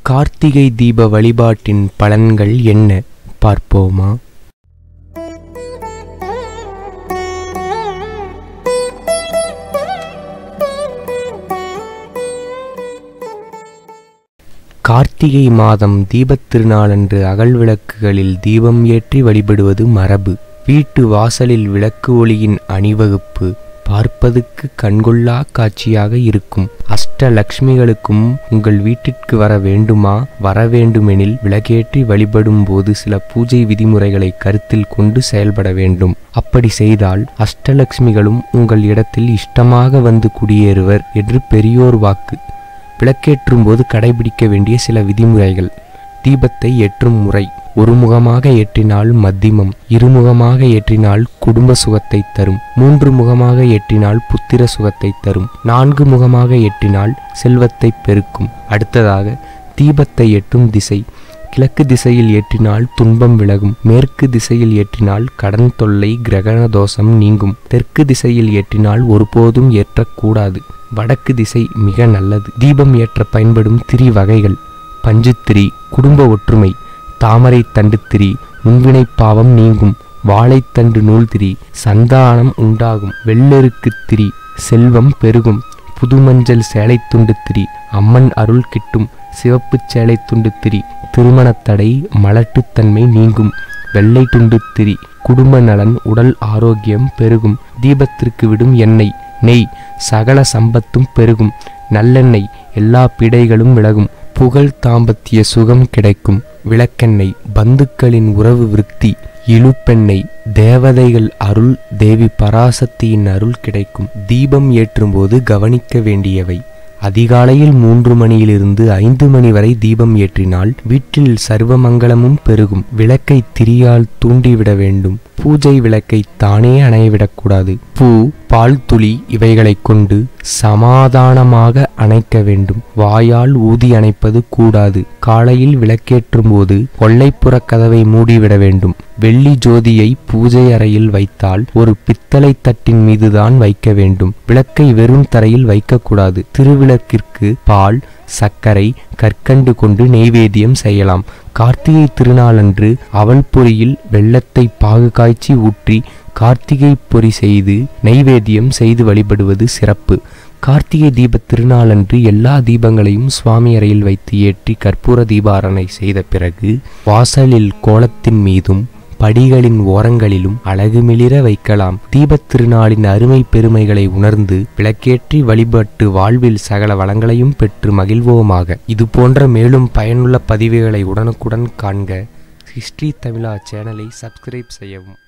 கார்த்திகை தீப வழிபாட்டின் பலன்கள் என்ன பார்ப்போமா கார்த்திகை மாதம் தீபத் திருநாளன்று அகல் விளக்குகளில் தீபம் ஏற்றி வழிபடுவது மரபு வீட்டு வாசலில் விளக்கு ஒளியின் அணிவகுப்பு பார்ப்பதுக்கு கண்கொள்ளா காட்சியாக இருக்கும் அஷ்டலக்ஷ்மிகளுக்கும் உங்கள் வீட்டிற்கு வர வேண்டுமா வர வேண்டுமெனில் விளக்கேற்றி வழிபடும் போது சில பூஜை விதிமுறைகளை கருத்தில் கொண்டு செயல்பட வேண்டும் அப்படி செய்தால் அஷ்டலக்ஷ்மிகளும் உங்கள் இடத்தில் இஷ்டமாக வந்து குடியேறுவர் என்று பெரியோர் வாக்கு விளக்கேற்றும் போது கடைபிடிக்க வேண்டிய சில விதிமுறைகள் தீபத்தை ஏற்றும் முறை ஒருமுகமாக ஏற்றினால் மத்திமம் இருமுகமாக ஏற்றினால் குடும்ப சுகத்தை தரும் மூன்று முகமாக ஏற்றினால் புத்திர சுகத்தை தரும் நான்கு முகமாக ஏற்றினால் செல்வத்தை பெருக்கும் அடுத்ததாக தீபத்தை ஏற்றும் திசை கிழக்கு திசையில் ஏற்றினால் துன்பம் விலகும் மேற்கு திசையில் ஏற்றினால் கடன் தொல்லை கிரகண தோஷம் நீங்கும் தெற்கு திசையில் ஏற்றினால் ஒருபோதும் ஏற்றக்கூடாது வடக்கு திசை மிக நல்லது தீபம் ஏற்ற பயன்படும் திரி வகைகள் பஞ்சுத்திரி குடும்ப ஒற்றுமை தாமரை தண்டு திரி முன்வினை பாவம் நீங்கும் வாழைத்தண்டு நூல் திரி சந்தானம் உண்டாகும் வெள்ளெருக்கு திரி செல்வம் பெருகும் புதுமஞ்சள் சேலைத்துண்டு திரி அம்மன் அருள் கிட்டும் சிவப்பு சேலைத்துண்டு திரி திருமணத்தடை மலட்டுத்தன்மை நீங்கும் வெள்ளை துண்டு திரி குடும்ப நலன் உடல் ஆரோக்கியம் பெருகும் தீபத்திற்கு விடும் எண்ணெய் நெய் சகல சம்பத்தும் பெருகும் நல்லெண்ணெய் எல்லா பிடைகளும் விலகும் புகழ் தாம்பத்திய சுகம் கிடைக்கும் விளக்கெண்ணெய் பந்துக்களின் உறவு விருத்தி இழுப்பெண்ணெய் தேவதைகள் அருள் தேவி பராசக்தியின் அருள் கிடைக்கும் தீபம் ஏற்றும்போது கவனிக்க வேண்டியவை அதிகாலையில் மூன்று மணியிலிருந்து ஐந்து மணி வரை தீபம் ஏற்றினால் வீட்டில் சர்வமங்கலமும் பெருகும் விளக்கை திரியால் தூண்டிவிட வேண்டும் பூஜை விளக்கை தானே அணையவிடக்கூடாது பூ பால் துளி இவைகளைக் கொண்டு சமாதானமாக அணைக்க வேண்டும் வாயால் ஊதி அணைப்பது கூடாது காலையில் விளக்கேற்றும் போது கொல்லைப்புற கதவை மூடிவிட வேண்டும் வெள்ளி ஜோதியை பூஜை அறையில் வைத்தால் ஒரு பித்தளை தட்டின் மீதுதான் வைக்க வேண்டும் விளக்கை வெறும் தரையில் வைக்கக்கூடாது திருவிளக்கிற்கு பால் சர்க்கரை கற்கண்டு கொண்டு நெய்வேத்தியம் செய்யலாம் கார்த்திகை திருநாளன்று அவல் பொரியில் வெள்ளத்தை பாகு காய்ச்சி ஊற்றி கார்த்திகை பொறி செய்து நெய்வேத்தியம் செய்து வழிபடுவது சிறப்பு கார்த்திகை தீப திருநாளன்று எல்லா தீபங்களையும் சுவாமி அறையில் வைத்து ஏற்றி கற்பூர தீபாரணை செய்த பிறகு வாசலில் கோலத்தின் மீதும் படிகளின் ஓரங்களிலும் அழகுமிளிர வைக்கலாம் தீபத் திருநாளின் அருமை பெருமைகளை உணர்ந்து விளக்கேற்றி வழிபட்டு வாழ்வில் சகல வளங்களையும் பெற்று மகிழ்வோமாக இது போன்ற மேலும் பயனுள்ள பதிவுகளை உடனுக்குடன் காண்க ஹிஸ்டரி தமிழா சேனலை சப்ஸ்கிரைப் செய்யவும்